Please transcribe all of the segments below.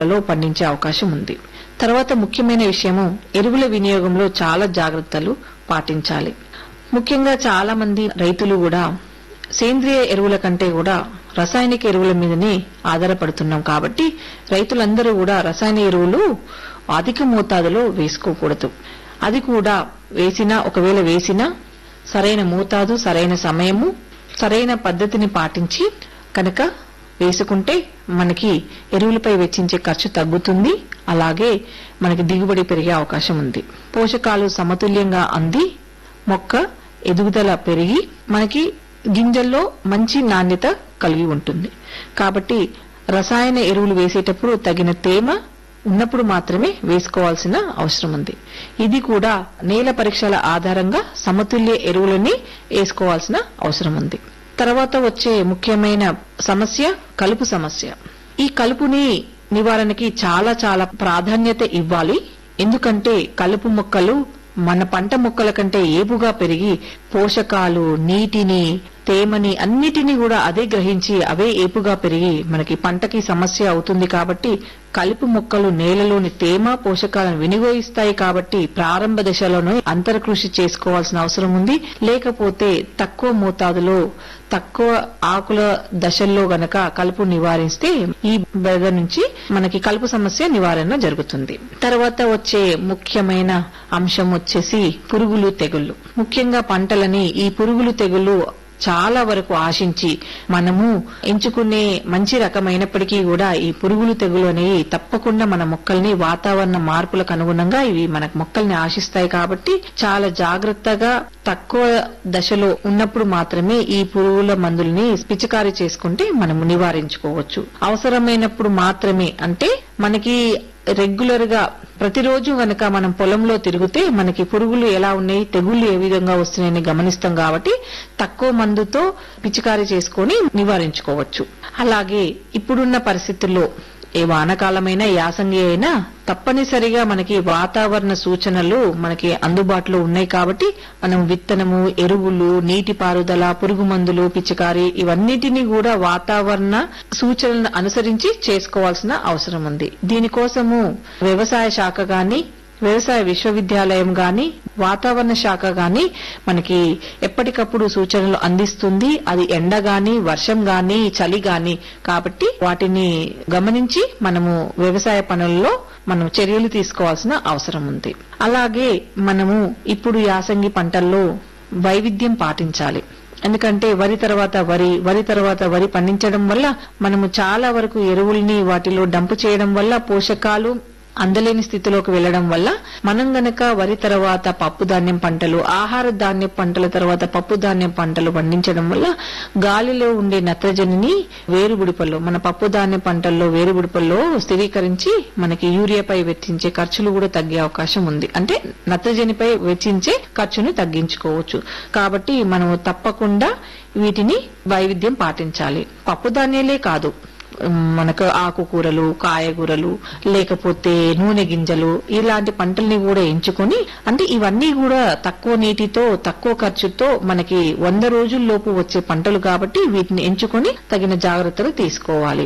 లో పండించే అవకాశం ఉంది తర్వాత ముఖ్యమైన విషయము ఎరువుల వినియోగంలో చాలా జాగ్రత్తలు పాటించాలి ముఖ్యంగా చాలా మంది రైతులు కూడా సేంద్రియ ఎరువుల కంటే కూడా రసాయనిక ఎరువుల మీదనే ఆధారపడుతున్నాం కాబట్టి రైతులందరూ కూడా రసాయన ఎరువులు అధిక మోతాదులో వేసుకోకూడదు అది కూడా వేసినా ఒకవేళ వేసినా సరైన మోతాదు సరైన సమయము సరైన పద్ధతిని పాటించి కనుక వేసుకుంటే మనకి ఎరువులపై వెచ్చించే ఖర్చు తగ్గుతుంది అలాగే మనకి దిగుబడి పెరిగే అవకాశం ఉంది పోషకాలు సమతుల్యంగా అంది మొక్క ఎదుగుదల పెరిగి మనకి గింజల్లో మంచి నాణ్యత కలిగి ఉంటుంది కాబట్టి రసాయన ఎరువులు వేసేటప్పుడు తగిన తేమ ఉన్నప్పుడు మాత్రమే వేసుకోవాల్సిన అవసరం ఉంది ఇది కూడా నేల పరీక్షల ఆధారంగా సమతుల్య ఎరువులని వేసుకోవాల్సిన అవసరం ఉంది తర్వాత వచ్చే ముఖ్యమైన సమస్య కలుపు సమస్య ఈ కలుపుని నివారణకి చాలా చాలా ప్రాధాన్యత ఇవ్వాలి ఎందుకంటే కలుపు మొక్కలు మన పంట మొక్కల కంటే ఏపుగా పెరిగి పోషకాలు నీటిని తేమని అన్నిటినీ కూడా అదే గ్రహించి అవే ఏపుగా పెరిగి మనకి పంటకి సమస్య అవుతుంది కాబట్టి కలుపు మొక్కలు నేలలోని తేమ పోషకాలను వినియోగిస్తాయి కాబట్టి ప్రారంభ దశలోనే అంతర్కృషి చేసుకోవాల్సిన అవసరం ఉంది లేకపోతే తక్కువ మోతాదులో తక్కువ ఆకుల దశల్లో గనక కలుపు నివారిస్తే ఈ బెద నుంచి మనకి కలుపు సమస్య నివారణ జరుగుతుంది తర్వాత వచ్చే ముఖ్యమైన అంశం వచ్చేసి పురుగులు తెగుళ్లు ముఖ్యంగా పంటలని ఈ పురుగులు తెగుళ్లు చాలా వరకు ఆశించి మనము ఎంచుకునే మంచి రకమైనప్పటికీ కూడా ఈ పురుగులు తెగులు అనేవి తప్పకుండా మన మొక్కల్ని వాతావరణ మార్పులకు అనుగుణంగా ఇవి మన మొక్కల్ని ఆశిస్తాయి కాబట్టి చాలా జాగ్రత్తగా తక్కువ దశలో ఉన్నప్పుడు మాత్రమే ఈ పురుగుల మందుల్ని పిచికారీ చేసుకుంటే మనము నివారించుకోవచ్చు అవసరమైనప్పుడు మాత్రమే అంటే మనకి రెగ్యులర్ గా ప్రతిరోజు గనక మనం పొలంలో తిరిగితే మనకి పురుగులు ఎలా ఉన్నాయి తెగుళ్లు ఏ విధంగా వస్తున్నాయని గమనిస్తాం కాబట్టి తక్కువ మందుతో పిచికారీ చేసుకొని నివారించుకోవచ్చు అలాగే ఇప్పుడున్న పరిస్థితుల్లో ఏ వానకాలమైనా యాసంగి అయినా తప్పనిసరిగా మనకి వాతావరణ సూచనలు మనకి అందుబాటులో ఉన్నాయి కాబట్టి మనం విత్తనము ఎరువులు నీటి పారుదల పురుగు మందులు పిచికారి ఇవన్నిటిని కూడా వాతావరణ సూచనలను అనుసరించి చేసుకోవాల్సిన అవసరం ఉంది దీనికోసము వ్యవసాయ శాఖ గాని వ్యవసాయ విశ్వవిద్యాలయం గాని వాతావరణ శాఖ గాని మనకి ఎప్పటికప్పుడు సూచనలు అందిస్తుంది అది ఎండ గాని వర్షం గాని చలి గాని కాబట్టి వాటిని గమనించి మనము వ్యవసాయ పనుల్లో మనం చర్యలు తీసుకోవాల్సిన అవసరం ఉంది అలాగే మనము ఇప్పుడు యాసంగి పంటల్లో వైవిధ్యం పాటించాలి ఎందుకంటే వరి తర్వాత వరి వరి తర్వాత వరి పండించడం వల్ల మనము చాలా వరకు ఎరువుల్ని వాటిలో డంపు చేయడం వల్ల పోషకాలు అందలేని స్థితిలోకి వెళ్లడం వల్ల మనం గనక వరి తర్వాత పప్పు ధాన్యం పంటలు ఆహార ధాన్య పంటల తర్వాత పప్పు ధాన్యం పంటలు పండించడం వల్ల గాలిలో ఉండే నత్రజనిని వేరుబుడిపల్లో మన పప్పు ధాన్య పంటల్లో వేరుబుడిపల్లో స్థిరీకరించి మనకి యూరియాపై వెచ్చించే ఖర్చులు కూడా తగ్గే అవకాశం ఉంది అంటే నత్రజనిపై వెచ్చించే ఖర్చుని తగ్గించుకోవచ్చు కాబట్టి మనము తప్పకుండా వీటిని వైవిధ్యం పాటించాలి పప్పు ధాన్యాలే కాదు మనకు ఆకుకూరలు కాయగూరలు లేకపోతే నూనె గింజలు ఇలాంటి పంటల్ని కూడా ఎంచుకొని అంటే ఇవన్నీ కూడా తక్కువ నీటితో తక్కువ ఖర్చుతో మనకి వంద రోజుల్లోపు వచ్చే పంటలు కాబట్టి వీటిని ఎంచుకొని తగిన జాగ్రత్తలు తీసుకోవాలి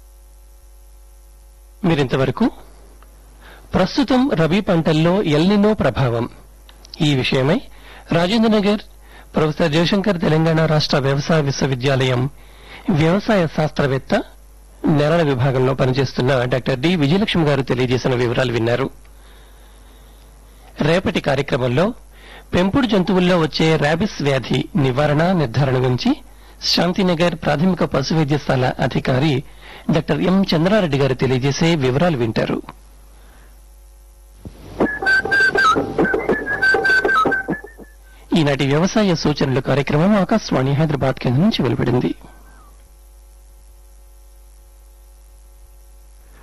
మీరింతవరకు ప్రస్తుతం రబీ పంటల్లో ఎల్నినో ప్రభావం ఈ విషయమై రాజేంద్రనగర్ ప్రొఫెసర్ జయశంకర్ తెలంగాణ రాష్ట్ర వ్యవసాయ విశ్వవిద్యాలయం వ్యవసాయ శాస్త్రవేత్త నేరల విభాగంలో పనిచేస్తున్న డాక్టర్ డి విజయలక్ష్మి గారు తెలియజేసిన వివరాలు విన్నారు రేపటి కార్యక్రమంలో పెంపుడు జంతువుల్లో వచ్చే ర్యాబిస్ వ్యాధి నివారణ నిర్ధారణ గురించి శాంతినగర్ ప్రాథమిక పశు వైద్యశాల అధికారి డాక్టర్ ఎం చంద్రారెడ్డి గారు తెలియజేసే వివరాలు వింటారు ఈనాటి వ్యవసాయ సూచనలు కార్యక్రమం ఆకాశవాణి హైదరాబాద్ కేంద్రం నుంచి వెలువడింది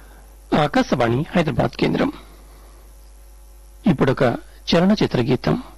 ఆకాశవాణి హైదరాబాద్ కేంద్రం ఇప్పుడొక చలనచిత్ర గీతం